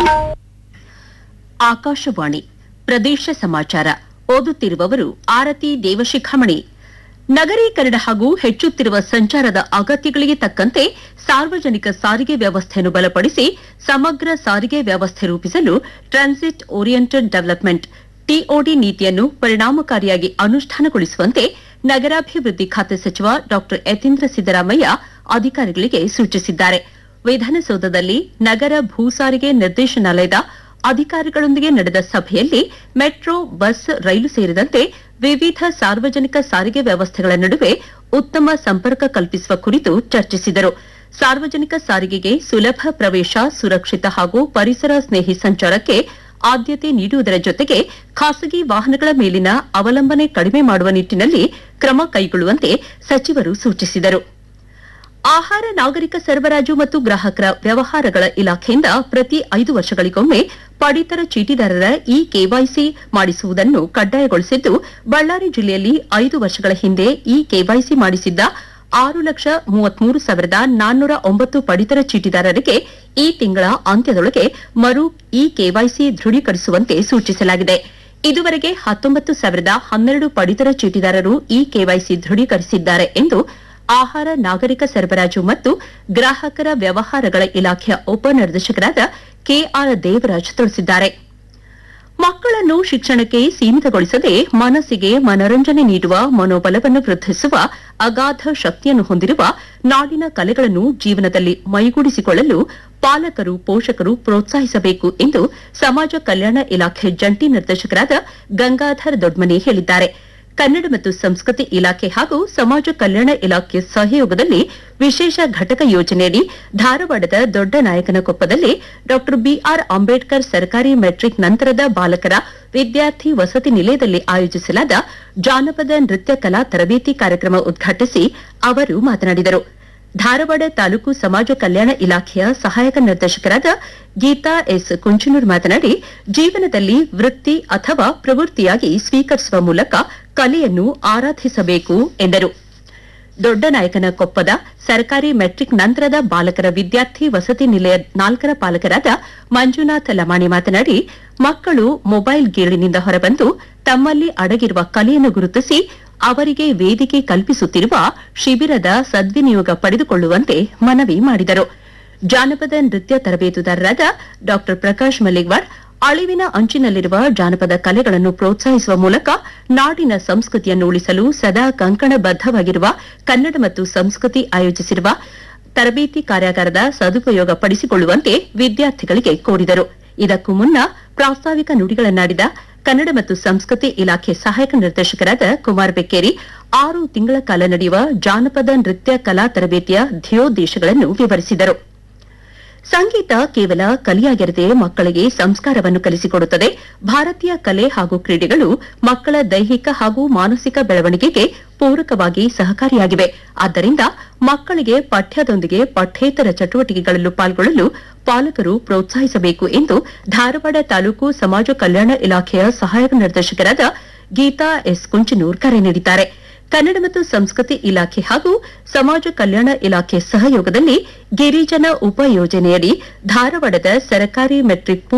ಆಕಾಶವಾಣಿ ಪ್ರದೇಶ ಸಮಾಚಾರ ಓದುತ್ತಿರುವವರು ಆರತಿ ದೇವಶಿಖಾಮಣಿ ನಗರೀಕರಣ ಹಾಗೂ ಹೆಚ್ಚುತ್ತಿರುವ ಸಂಚಾರದ ಅಗತ್ಯಗಳಿಗೆ ತಕ್ಕಂತೆ ಸಾರ್ವಜನಿಕ ಸಾರಿಗೆ ವ್ಯವಸ್ಥೆಯನ್ನು ಬಲಪಡಿಸಿ ಸಮಗ್ರ ಸಾರಿಗೆ ವ್ಯವಸ್ಥೆ ರೂಪಿಸಲು ಟ್ರಾನ್ಸಿಟ್ ಓರಿಯೆಂಟೆಡ್ ಡೆವಲಪ್ಮೆಂಟ್ ಟಿಒಡಿ ನೀತಿಯನ್ನು ಪರಿಣಾಮಕಾರಿಯಾಗಿ ಅನುಷ್ಠಾನಗೊಳಿಸುವಂತೆ ನಗರಾಭಿವೃದ್ಧಿ ಖಾತೆ ಸಚಿವ ಡಾ ಯತೀಂದ್ರ ಸಿದ್ದರಾಮಯ್ಯ ಅಧಿಕಾರಿಗಳಿಗೆ ಸೂಚಿಸಿದ್ದಾರೆ ವಿಧಾನಸೌಧದಲ್ಲಿ ನಗರ ಭೂ ಸಾರಿಗೆ ನಿರ್ದೇಶನಾಲಯದ ಅಧಿಕಾರಿಗಳೊಂದಿಗೆ ನಡೆದ ಸಭೆಯಲ್ಲಿ ಮೆಟ್ರೋ ಬಸ್ ರೈಲು ಸೇರಿದಂತೆ ವಿವಿಧ ಸಾರ್ವಜನಿಕ ಸಾರಿಗೆ ವ್ಯವಸ್ಥೆಗಳ ನಡುವೆ ಉತ್ತಮ ಸಂಪರ್ಕ ಕಲ್ಪಿಸುವ ಕುರಿತು ಚರ್ಚಿಸಿದರು ಸಾರ್ವಜನಿಕ ಸಾರಿಗೆಗೆ ಸುಲಭ ಪ್ರವೇಶ ಸುರಕ್ಷಿತ ಹಾಗೂ ಪರಿಸರ ಸ್ನೇಹಿ ಸಂಚಾರಕ್ಕೆ ಆದ್ಯತೆ ನೀಡುವುದರ ಜೊತೆಗೆ ಖಾಸಗಿ ವಾಹನಗಳ ಮೇಲಿನ ಅವಲಂಬನೆ ಕಡಿಮೆ ಮಾಡುವ ನಿಟ್ಟಿನಲ್ಲಿ ಕ್ರಮ ಕೈಗೊಳ್ಳುವಂತೆ ಸಚಿವರು ಸೂಚಿಸಿದರು ಆಹಾರ ನಾಗರಿಕ ಸರಬರಾಜು ಮತ್ತು ಗ್ರಾಹಕರ ವ್ಯವಹಾರಗಳ ಇಲಾಖೆಯಿಂದ ಪ್ರತಿ ಐದು ವರ್ಷಗಳಿಗೊಮ್ಮೆ ಪಡಿತರ ಚೀಟಿದಾರರ ಇ ಕೆವೈಸಿ ಮಾಡಿಸುವುದನ್ನು ಕಡ್ಡಾಯಗೊಳಿಸಿದ್ದು ಬಳ್ಳಾರಿ ಜಿಲ್ಲೆಯಲ್ಲಿ ಐದು ವರ್ಷಗಳ ಹಿಂದೆ ಇ ಕೆವೈಸಿ ಮಾಡಿಸಿದ್ದ ಆರು ಲಕ್ಷ ಮೂವತ್ಮೂರು ಸಾವಿರದ ನಾನ್ನೂರ ಒಂಬತ್ತು ಪಡಿತರ ಚೀಟಿದಾರರಿಗೆ ಈ ತಿಂಗಳ ಅಂತ್ಯದೊಳಗೆ ಮರು ಇ ಕೆವೈಸಿ ದೃಢೀಕರಿಸುವಂತೆ ಸೂಚಿಸಲಾಗಿದೆ ಇದುವರೆಗೆ ಹತ್ತೊಂಬತ್ತು ಸಾವಿರದ ಹನ್ನೆರಡು ಪಡಿತರ ಚೀಟಿದಾರರು ಇ ಕೆವೈಸಿ ದೃಢೀಕರಿಸಿದ್ದಾರೆ ಎಂದು ಆಹಾರ ನಾಗರಿಕ ಸರಬರಾಜು ಮತ್ತು ಗ್ರಾಹಕರ ವ್ಯವಹಾರಗಳ ಇಲಾಖೆಯ ಉಪನಿರ್ದೇಶಕರಾದ ಕೆಆರ್ ದೇವರಾಜ್ ತಿಳಿಸಿದ್ದಾರೆ ಮಕ್ಕಳನ್ನು ಶಿಕ್ಷಣಕ್ಕೆ ಸೀಮಿತಗೊಳಿಸದೆ ಮನಸ್ಸಿಗೆ ಮನರಂಜನೆ ನೀಡುವ ಮನೋಬಲವನ್ನು ವೃದ್ಧಿಸುವ ಅಗಾಧ ಶಕ್ತಿಯನ್ನು ಹೊಂದಿರುವ ನಾಡಿನ ಕಲೆಗಳನ್ನು ಜೀವನದಲ್ಲಿ ಮೈಗೂಡಿಸಿಕೊಳ್ಳಲು ಪಾಲಕರು ಪೋಷಕರು ಪ್ರೋತ್ಸಾಹಿಸಬೇಕು ಎಂದು ಸಮಾಜ ಕಲ್ಯಾಣ ಇಲಾಖೆ ಜಂಟಿ ನಿರ್ದೇಶಕರಾದ ಗಂಗಾಧರ್ ದೊಡ್ಮನಿ ಹೇಳಿದ್ದಾರೆ ಕನ್ನಡ ಮತ್ತು ಸಂಸ್ಕೃತಿ ಇಲಾಖೆ ಹಾಗೂ ಸಮಾಜ ಕಲ್ಯಾಣ ಇಲಾಖೆ ಸಹಯೋಗದಲ್ಲಿ ವಿಶೇಷ ಘಟಕ ಯೋಜನೆಯಡಿ ಧಾರವಾಡದ ದೊಡ್ಡನಾಯಕನಕೊಪ್ಪದಲ್ಲಿ ಡಾ ಬಿಆರ್ ಅಂಬೇಡ್ಕರ್ ಸರ್ಕಾರಿ ಮೆಟ್ರಿಕ್ ನಂತರದ ಬಾಲಕರ ವಿದ್ಯಾರ್ಥಿ ವಸತಿ ನಿಲಯದಲ್ಲಿ ಆಯೋಜಿಸಲಾದ ಜಾನಪದ ನೃತ್ಯ ಕಲಾ ತರಬೇತಿ ಕಾರ್ಯಕ್ರಮ ಉದ್ಘಾಟಿಸಿ ಅವರು ಮಾತನಾಡಿದರು ಧಾರವಾಡ ತಾಲೂಕು ಸಮಾಜ ಕಲ್ಯಾಣ ಇಲಾಖೆಯ ಸಹಾಯಕ ನಿರ್ದೇಶಕರಾದ ಗೀತಾ ಎಸ್ ಕುಂಚನೂರ್ ಮಾತನಾಡಿ ಜೀವನದಲ್ಲಿ ವೃತ್ತಿ ಅಥವಾ ಪ್ರವೃತ್ತಿಯಾಗಿ ಸ್ವೀಕರಿಸುವ ಮೂಲಕ ಕಲೆಯನ್ನು ಆರಾಧಿಸಬೇಕು ಎಂದರು ದೊಡ್ಡನಾಯಕನ ಕೊಪ್ಪದ ಸರ್ಕಾರಿ ಮೆಟ್ರಿಕ್ ನಂತರದ ಬಾಲಕರ ವಿದ್ಯಾರ್ಥಿ ವಸತಿ ನಿಲಯ ನಾಲ್ಕರ ಪಾಲಕರಾದ ಮಂಜುನಾಥ್ ಲಮಾಣಿ ಮಾತನಾಡಿ ಮಕ್ಕಳು ಮೊಬೈಲ್ ಗೀಳಿನಿಂದ ಹೊರಬಂದು ತಮ್ಮಲ್ಲಿ ಅಡಗಿರುವ ಕಲೆಯನ್ನು ಗುರುತಿಸಿ ಅವರಿಗೆ ವೇದಿಕೆ ಕಲ್ಪಿಸುತ್ತಿರುವ ಶಿಬಿರದ ಸದ್ವಿನಿಯೋಗ ಪಡೆದುಕೊಳ್ಳುವಂತೆ ಮನವಿ ಮಾಡಿದರು ಜಾನಪದ ನೃತ್ಯ ತರಬೇತುದಾರರಾದ ಡಾ ಪ್ರಕಾಶ್ ಮಲಿಗ್ವಾಡ್ ಅಳಿವಿನ ಅಂಚಿನಲ್ಲಿರುವ ಜಾನಪದ ಕಲೆಗಳನ್ನು ಪ್ರೋತ್ಸಾಹಿಸುವ ಮೂಲಕ ನಾಡಿನ ಸಂಸ್ಕೃತಿಯನ್ನು ಉಳಿಸಲು ಸದಾ ಕಂಕಣಬದ್ದವಾಗಿರುವ ಕನ್ನಡ ಮತ್ತು ಸಂಸ್ಕೃತಿ ಆಯೋಜಿಸಿರುವ ತರಬೇತಿ ಕಾರ್ಯಾಗಾರದ ಸದುಪಯೋಗ ಪಡಿಸಿಕೊಳ್ಳುವಂತೆ ವಿದ್ಯಾರ್ಥಿಗಳಿಗೆ ಕೋರಿದರು ಇದಕ್ಕೂ ಮುನ್ನ ಪ್ರಾಸ್ತಾವಿಕ ನುಡಿಗಳನ್ನಾಡಿದ ಕನ್ನಡ ಮತ್ತು ಸಂಸ್ಕೃತಿ ಇಲಾಖೆ ಸಹಾಯಕ ನಿರ್ದೇಶಕರಾದ ಕುಮಾರ್ ಬೆಕ್ಕೇರಿ ಆರು ತಿಂಗಳ ಕಾಲ ನಡೆಯುವ ಜಾನಪದ ನೃತ್ಯ ಕಲಾ ತರಬೇತಿಯ ಧ್ಯೇಯೋದ್ದೇಶಗಳನ್ನು ವಿವರಿಸಿದರು ಸಂಗೀತ ಕೇವಲ ಕಲಿಯಾಗಿರದೆ ಮಕ್ಕಳಿಗೆ ಸಂಸ್ಕಾರವನ್ನು ಕಲಿಸಿಕೊಡುತ್ತದೆ ಭಾರತೀಯ ಕಲೆ ಹಾಗೂ ಕ್ರೀಡೆಗಳು ಮಕ್ಕಳ ದೈಹಿಕ ಹಾಗೂ ಮಾನಸಿಕ ಬೆಳವಣಿಗೆಗೆ ಪೂರಕವಾಗಿ ಸಹಕಾರಿಯಾಗಿವೆ ಆದ್ದರಿಂದ ಮಕ್ಕಳಿಗೆ ಪಠ್ಯದೊಂದಿಗೆ ಪಠ್ಯೇತರ ಚಟುವಟಿಕೆಗಳಲ್ಲೂ ಪಾಲ್ಗೊಳ್ಳಲು ಪಾಲಕರು ಪ್ರೋತ್ಸಾಹಿಸಬೇಕು ಎಂದು ಧಾರವಾಡ ತಾಲೂಕು ಸಮಾಜ ಕಲ್ಯಾಣ ಇಲಾಖೆಯ ಸಹಾಯಕ ನಿರ್ದೇಶಕರಾದ ಗೀತಾ ಎಸ್ ಕುಂಚನೂರ್ ಕರೆ ನೀಡಿದ್ದಾರೆ ಕನ್ನಡ ಮತ್ತು ಸಂಸ್ಕೃತಿ ಇಲಾಖೆ ಹಾಗೂ ಸಮಾಜ ಕಲ್ಯಾಣ ಇಲಾಖೆ ಸಹಯೋಗದಲ್ಲಿ ಗಿರಿಜನ ಉಪ ಯೋಜನೆಯಡಿ ಧಾರವಾಡದ ಸರ್ಕಾರಿ ಮೆಟ್ರಿಕ್